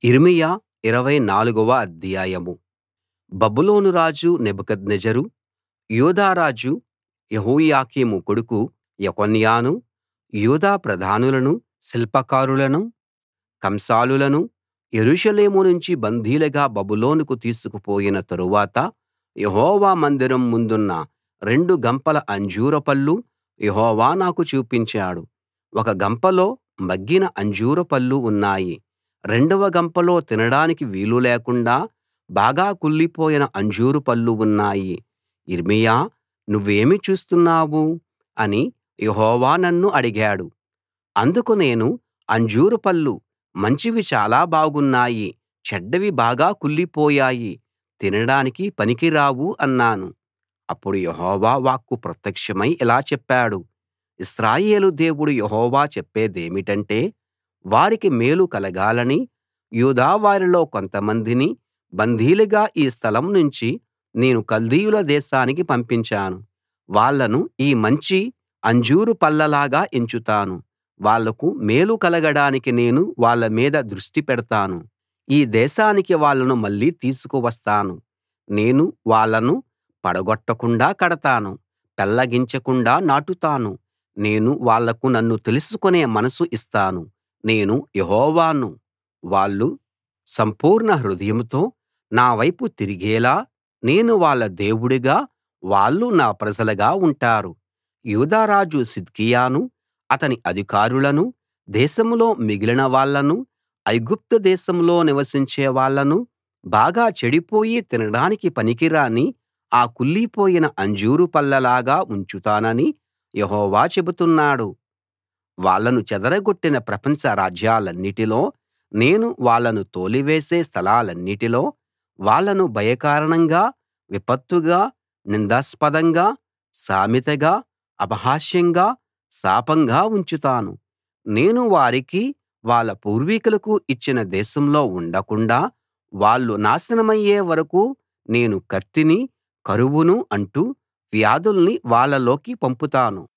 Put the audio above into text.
యిర్మీయా ఇరవై నాలుగవ అధ్యాయం బబులోను రాజు నెబుకద్నెజరు యూదా రాజు యెహోయాకీము కొడుకు యెకొన్యాను యూదా ప్రధానులను శిల్పకారులను కంసాలులను యెరూషలేము నుంచి బందీలుగా బబులోనుకు తీసుకుపోయిన తరువాత యెహోవా మందిరం ముందున్న రెండు గంపల అంజూర పళ్ళు యెహోవా నాకు చూపించాడు ఒక గంపలో మగ్గిన అంజూర పళ్ళు ఉన్నాయి రెండవ గంపలో తినడానికి వీలు లేకుండా బాగా కుళ్ళిపోయిన అంజూరు పళ్ళు ఉన్నాయి యిర్మీయా నువ్వేమి చూస్తున్నావు అని యెహోవా నన్ను అడిగాడు అందుకు నేను అంజూరు పళ్ళు మంచివి చాలా బాగున్నాయి చెడ్డవి బాగా కుళ్ళిపోయాయి తినడానికి పనికి రావు అన్నాను అప్పుడు యెహోవా వాక్కు ప్రత్యక్షమై ఇలా చెప్పాడు ఇశ్రాయేలు దేవుడు యెహోవా చెప్పేదేమిటంటే వారికి మేలు కలగాలని యూదా వారిలో కొంతమందిని బందీలుగా ఈ స్థలం నుంచి నేను కల్దీయుల దేశానికి పంపించాను వాళ్ళను ఈ మంచి అంజూరు పళ్ళలాగా ఎంచుతాను వాళ్లకు మేలు కలగడానికి నేను వాళ్ళ మీద దృష్టి పెడతాను ఈ దేశానికి వాళ్ళను మళ్ళీ తీసుకువస్తాను నేను వాళ్ళను పడగొట్టకుండా కడతాను పెళ్లగించకుండా నాటుతాను నేను వాళ్లకు నన్ను తెలుసుకునే మనసు ఇస్తాను నేను యెహోవాను వాళ్ళు సంపూర్ణ హృదయంతో నా వైపు తిరిగేలా నేను వాళ్ళ దేవుడుగా వాళ్ళు నా ప్రజలుగా ఉంటారు యూదా రాజు సిద్కియాను అతని అధికారులను దేశంలో మిగిలిన వాళ్ళను ఐగుప్తు దేశంలో నివసించే వాళ్ళను బాగా చెడిపోయి తినడానికి పనికిరాని ఆ కుళ్ళిపోయిన అంజూరు పళ్ళలాగా ఉంచుతానని యెహోవా చెబుతున్నాడు వాళ్ళను చెదరగొట్టిన ప్రపంచ రాజ్యాలన్నిటిలో నేను వాళ్ళను తోలివేసే స్థలాలన్నిటిలో వాళ్ళను భయకారణంగా విపత్తుగా నిందాస్పదంగా సామెతగా అపహాస్యంగా శాపంగా ఉంచుతాను నేను వారికి వాళ్ళ పూర్వీకులకు ఇచ్చిన దేశంలో ఉండకుండాా వాళ్ళు నాశనమయ్యే వరకూ నేను కత్తిని కరువును అంటు వ్యాధుల్ని వాళ్ళలోకి పంపుతాను